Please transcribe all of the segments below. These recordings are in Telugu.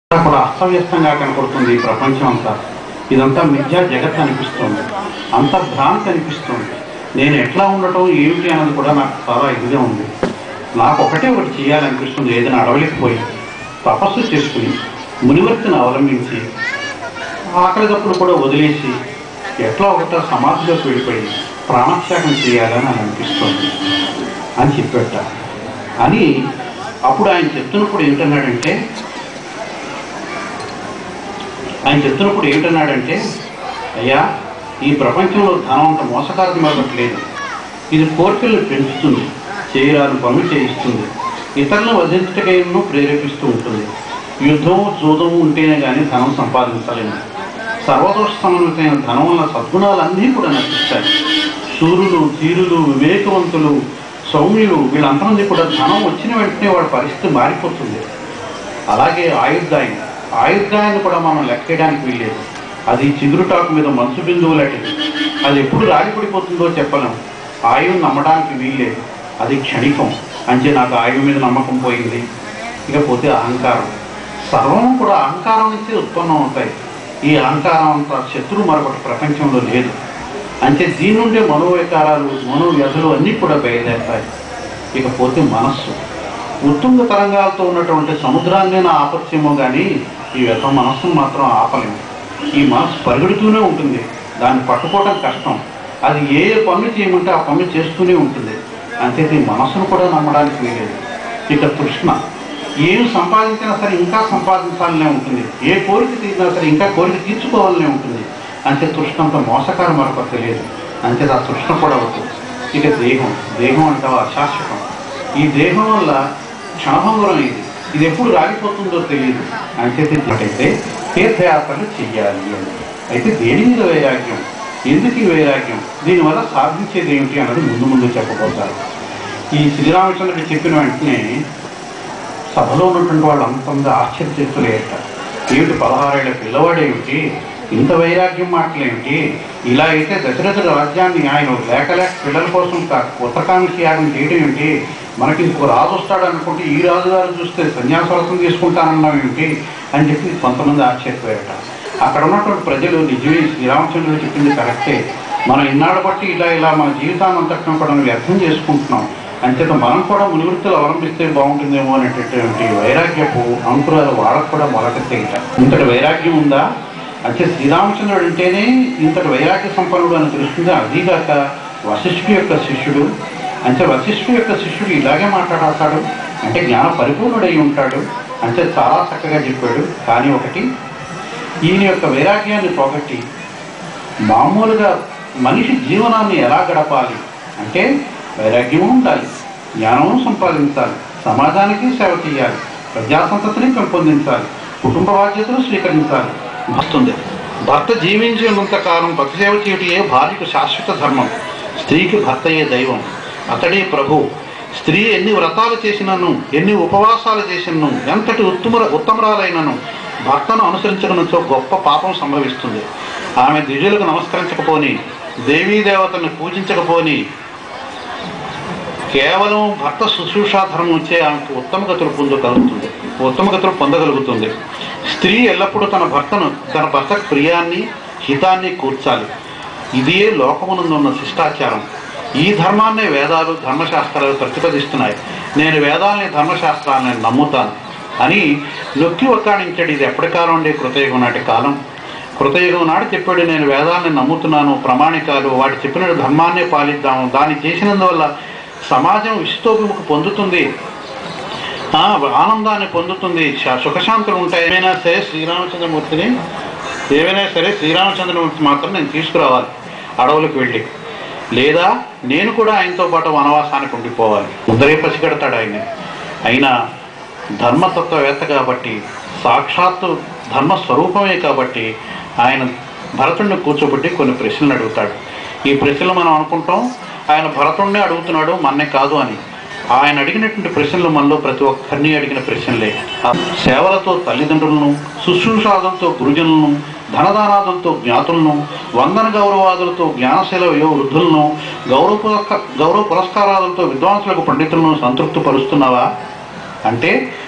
అంతా కూడా అస్తవ్యస్తంగా కనపడుతుంది ఈ ప్రపంచం అంతా ఇదంతా మిథ్యా జగత్ అనిపిస్తుంది అంత భ్రాంతి అనిపిస్తుంది నేను ఎట్లా ఉండటం ఏమిటి అన్నది కూడా నాకు చాలా ఇదిగా ఉంది నాకు ఒకటే ఒకటి చేయాలనిపిస్తుంది ఏదైనా అడవులకు పోయి తపస్సు చేసుకుని మునివర్తిని అవలంబించి ఆకలిదప్పుడు కూడా వదిలేసి ఎట్లా ఒకటో సమాధిలోకి వెళ్ళిపోయి ప్రాణత్యాగం చేయాలని నాకు అనిపిస్తుంది అని చెప్పేట అని అప్పుడు ఆయన చెప్తున్నప్పుడు ఏంటన్నాడంటే ఆయన చెప్తున్నప్పుడు ఏంటన్నాడంటే అయ్యా ఈ ప్రపంచంలో ధనం అంత మోసకారం లేదు ఇది కోరికలను పెంచుతుంది చేయరాని పనులు చేయిస్తుంది ఇతరులను వధించటకైనా ప్రేరేపిస్తూ ఉంటుంది యుద్ధం జూదం ఉంటేనే కానీ ధనం సంపాదించలేము సర్వదోష సమన్వితమైన ధనం వల్ల సద్గుణాలన్నీ కూడా నశిస్తాయి సూర్యులు ధీరులు వివేకవంతులు సౌమ్యులు వీళ్ళంతమంది కూడా ధనం వచ్చిన వెంటనే వాడి పరిస్థితి మారిపోతుంది అలాగే ఆయుర్దాయం ఆయుర్దాయాన్ని కూడా మనం లెక్కేయడానికి వీల్లేదు అది చిగురుటాకు మీద మనసు బిందువు లాంటిది అది ఎప్పుడు రాలిపడిపోతుందో చెప్పలేం ఆయువు నమ్మడానికి వీల్లేదు అది క్షణికం అంటే నాకు ఆయువు మీద నమ్మకం పోయింది ఇకపోతే అహంకారం సర్వం కూడా అహంకారం నుంచి ఉత్పన్నం అవుతాయి ఈ అహంకారం అంత శత్రువు మరొకటి ప్రపంచంలో లేదు అంటే దీని నుండే మనోవికారాలు మనోవ్యధులు అన్నీ కూడా బయలుదేరుతాయి ఇకపోతే మనస్సు ఉత్తుంగ తరంగాలతో ఉన్నటువంటి సముద్రాన్ని నా ఆపత్యమో కానీ ఈ వ్యర్థ మనస్సును మాత్రం ఆపలేము ఈ మనస్సు పరిగెడుతూనే ఉంటుంది దాన్ని పట్టుకోవడం కష్టం అది ఏ ఏ పనులు చేయమంటే ఆ పనులు చేస్తూనే ఉంటుంది అంతే ఈ మనస్సును కూడా నమ్మడానికి వీలేదు ఇక తృష్ణ ఏం సంపాదించినా సరే ఇంకా సంపాదించాలనే ఉంటుంది ఏ కోరిక తీరినా సరే ఇంకా కోరిక తీర్చుకోవాలనే ఉంటుంది అంతే తృష్ణంత మోసకారం మరొకటి తెలియదు అంతే ఆ తృష్ణ కూడా అవుతుంది ఇక దేహం దేహం అంటావా అశాశ్వతం ఈ దేహం వల్ల క్షణభంగురం ఇది ఇది ఎప్పుడు రాలిపోతుందో తెలియదు అంచేతే అయితే తీర్థయాత్రలు చెయ్యాలి అని అయితే దేని మీద వైరాగ్యం ఎందుకు ఈ వైరాగ్యం దీనివల్ల సాధించేది ఏమిటి అన్నది ముందు ముందు చెప్పబోతారు ఈ శ్రీరామచంద్రుడు చెప్పిన వెంటనే సభలో ఉన్నటువంటి వాళ్ళు అంతంగా ఆశ్చర్యచేతులేట ఏమిటి పదహారేళ్ల పిల్లవాడేమిటి ఇంత వైరాగ్యం మాటలేమిటి ఇలా అయితే దశరథుడు రాజ్యాన్ని ఆయన లేక లేక పిల్లల కోసం క- ఉత్తరకాంక్ష యాగం చేయడం ఏమిటి మనకి ఇంకో రాజు వస్తాడు అనుకుంటే ఈ రాజుగారు చూస్తే సన్యాసరసం తీసుకుంటానన్నావు ఏమిటి అని చెప్పి కొంతమంది ఆశ్చర్యపోయాట అక్కడ ఉన్నటువంటి ప్రజలు నిజమే శ్రీరామచంద్రుడు చెప్పింది కరెక్టే మనం ఇన్నాళ్ళు బట్టి ఇలా ఇలా మన జీవితాన్ని అంతటం కూడా వ్యర్థం చేసుకుంటున్నాం అంచేత మనం కూడా మునివృత్తులు అవలంబిస్తే బాగుంటుందేమో అనేటటువంటి వైరాగ్యపు అంకురాలు వాళ్ళకు కూడా మొలకెత్తేట ఇంతటి వైరాగ్యం ఉందా అంటే శ్రీరామచంద్రుడు అంటేనే ఇంతటి వైరాగ్య సంపన్నుడు అని తెలుస్తుంది అదీగాక వశిష్ఠుడి యొక్క శిష్యుడు అంటే వశిష్ఠుడి యొక్క శిష్యుడు ఇలాగే మాట్లాడతాడు అంటే జ్ఞాన పరిపూర్ణుడై ఉంటాడు అంటే చాలా చక్కగా చెప్పాడు కానీ ఒకటి ఈయన యొక్క వైరాగ్యాన్ని పోగొట్టి మామూలుగా మనిషి జీవనాన్ని ఎలా గడపాలి అంటే వైరాగ్యము ఉండాలి జ్ఞానము సంపాదించాలి సమాజానికి సేవ చేయాలి ప్రజాసంతతిని పెంపొందించాలి కుటుంబ బాధ్యతలు స్వీకరించాలి వస్తుంది భర్త జీవించి ఉన్నంత కాలం భక్తి సేవ చేయటయే భార్యకు శాశ్వత ధర్మం స్త్రీకి భర్తయే దైవం అతడే ప్రభు స్త్రీ ఎన్ని వ్రతాలు చేసినను ఎన్ని ఉపవాసాలు చేసినను ఎంతటి ఉత్తమ ఉత్తమరాలైనను భర్తను అనుసరించడంతో గొప్ప పాపం సంభవిస్తుంది ఆమె ద్విజులకు నమస్కరించకపోని దేవీ దేవతలను పూజించకపోని కేవలం భర్త శుశ్రూషాధర్మం వచ్చే ఆమెకు ఉత్తమ గతులు పొందగలుగుతుంది ఉత్తమ గతులు పొందగలుగుతుంది స్త్రీ ఎల్లప్పుడూ తన భర్తను తన భర్త ప్రియాన్ని హితాన్ని కూర్చాలి ఇదే లోకమునందు ఉన్న శిష్టాచారం ఈ ధర్మాన్నే వేదాలు ధర్మశాస్త్రాలు ప్రతిపాదిస్తున్నాయి నేను వేదాలని ధర్మశాస్త్రాలని నమ్ముతాను అని నొక్కి ఒక్కాణించాడు ఇది ఎప్పటి కాలం అండి కృతయుగం నాటి కాలం కృతయుగం నాడు చెప్పాడు నేను వేదాలని నమ్ముతున్నాను ప్రమాణికాలు వాటి చెప్పిన ధర్మాన్నే పాలిద్దాము దాన్ని చేసినందువల్ల సమాజం విశ్వతోభిముఖ పొందుతుంది ఆ, ఆనందాన్ని పొందుతుంది శ- సుఖశాంతులు ఉంటాయి ఏమైనా సరే శ్రీరామచంద్రమూర్తిని ఏమైనా సరే శ్రీరామచంద్రమూర్తి మాత్రం నేను తీసుకురావాలి అడవులకు వెళ్ళి లేదా నేను కూడా ఆయనతో పాటు వనవాసానికి ఉండిపోవాలి ముందరే పసిగడతాడు ఆయన అయినా ధర్మతత్వవేత్త కాబట్టి సాక్షాత్తు ధర్మస్వరూపమే కాబట్టి ఆయన భరతుడిని కూర్చోబెట్టి కొన్ని ప్రశ్నలు అడుగుతాడు ఈ ప్రశ్నలు మనం అనుకుంటాం ఆయన భరతుడినే అడుగుతున్నాడు మన్నే కాదు అని ఆయన అడిగినటువంటి ప్రశ్నలు మనలో ప్రతి ఒక్కరిని అడిగిన ప్రశ్నలే ఆ సేవలతో తల్లిదండ్రులను శుశ్రూషాదులతో గురుజనులను ధనదానాదులతో జ్ఞాతులను వందన గౌరవాదులతో జ్ఞానశీల వయో వృద్ధులను గౌరవ పురస్క- గౌరవ పురస్కారాలతో విద్వాంసులకు పండితులను సంతృప్తి పరుస్తున్నావా అంటే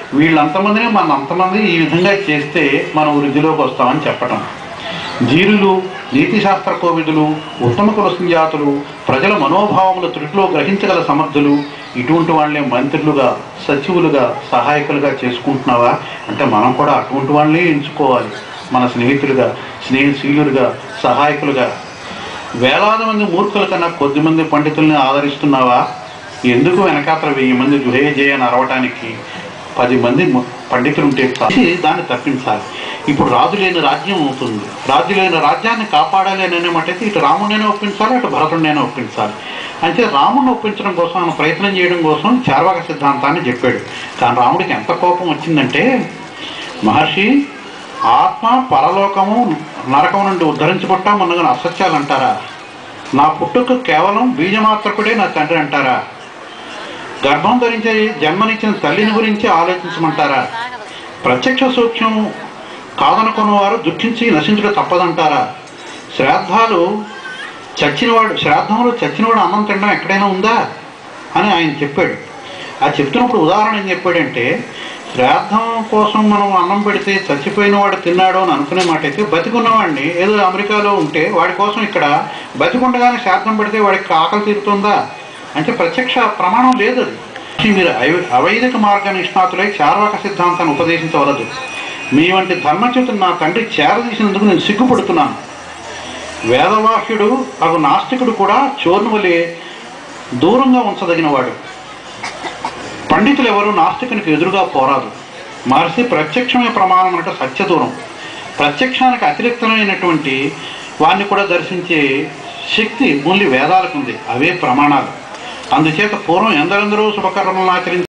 వీళ్ళంతమందిని మన అంతమంది ఈ విధంగా చేస్తే మనం వృద్ధిలోకి వస్తామని చెప్పటం ధీరులు నీతిశాస్త్ర కోవిదులు ఉత్తమ కులసంజాతులు ప్రజల మనోభావముల త్రుటిలో గ్రహించగల సమర్థులు ఇటువంటి వాళ్ళే మంత్రులుగా సచివులుగా సహాయకులుగా చేసుకుంటున్నావా అంటే మనం కూడా అటువంటి వాళ్ళనే ఎంచుకోవాలి మన స్నేహితులుగా స్నేహశీలులుగా సహాయకులుగా వేలాది మంది మూర్ఖుల కన్నా కొద్ది మంది పండితుల్ని ఆదరిస్తున్నావా ఎందుకు వెనకాతల వెయ్యి మంది జుహే జయని అరవటానికి పది మంది ము- పండితులు ఉంటే చాలు. దాన్ని తప్పించాలి ఇప్పుడు రాజు లేని రాజ్యం అవుతుంది రాజు లేని రాజ్యాన్ని కాపాడాలి అని అనేమటైతే ఇటు రాముడినైనా ఒప్పించాలి అటు భరతుడినైనా ఒప్పించాలి అంటే రాముడిని ఒప్పించడం కోసం ఆయన ప్రయత్నం చేయడం కోసం చార్వాక సిద్ధాంతాన్ని చెప్పాడు కానీ రాముడికి ఎంత కోపం వచ్చిందంటే మహర్షి ఆత్మ పరలోకము నరకం నుండి ఉద్ధరించబట్టా మొన్నగా అసత్యాలు అంటారా నా పుట్టుక కేవలం బీజమాత్రకుడే నా తండ్రి అంటారా గర్భం ధరించి జన్మనిచ్చిన తల్లిని గురించి ఆలోచించమంటారా ప్రత్యక్ష సూక్ష్మం కాదనుకున్నవారు దుఃఖించి నశించడం తప్పదంటారా శ్రాద్ధాలు చచ్చినవాడు శ్రాద్ధంలో చచ్చినవాడు అన్నం తినడం ఎక్కడైనా ఉందా అని ఆయన చెప్పాడు ఆ చెప్తున్నప్పుడు ఉదాహరణ ఏం చెప్పాడంటే శ్రాద్ధం కోసం మనం అన్నం పెడితే చచ్చిపోయిన వాడు తిన్నాడు అని అనుకునే మాట అయితే బతికున్నవాడిని ఏదో అమెరికాలో ఉంటే వాడి కోసం ఇక్కడ బతికుండగానే శ్రాద్ధం పెడితే వాడికి ఆకలి తీరుతుందా అంటే ప్రత్యక్ష ప్రమాణం లేదు అది మీరు అవ- అవైదిక మార్గ నిష్ణాతులై చార్వాక సిద్ధాంతాన్ని ఉపదేశించవలదు మీ వంటి ధర్మచ్యుతుని నా తండ్రి చేరదీసినందుకు నేను సిగ్గుపడుతున్నాను వేదవాక్యుడు అగు నాస్తికుడు కూడా చోర్ను వలె దూరంగా ఉంచదగినవాడు పండితులు ఎవరు నాస్తికునికి ఎదురుగా పోరాదు మహర్షి ప్రత్యక్షమే ప్రమాణం అంటే సత్యదూరం ప్రత్యక్షానికి అతిరిక్తమైనటువంటి వారిని కూడా దర్శించే శక్తి ఓన్లీ వేదాలకు ఉంది అవే ప్రమాణాలు అందుచేత పూర్వం ఎందరెందరో శుభకర్మలను ఆచరించి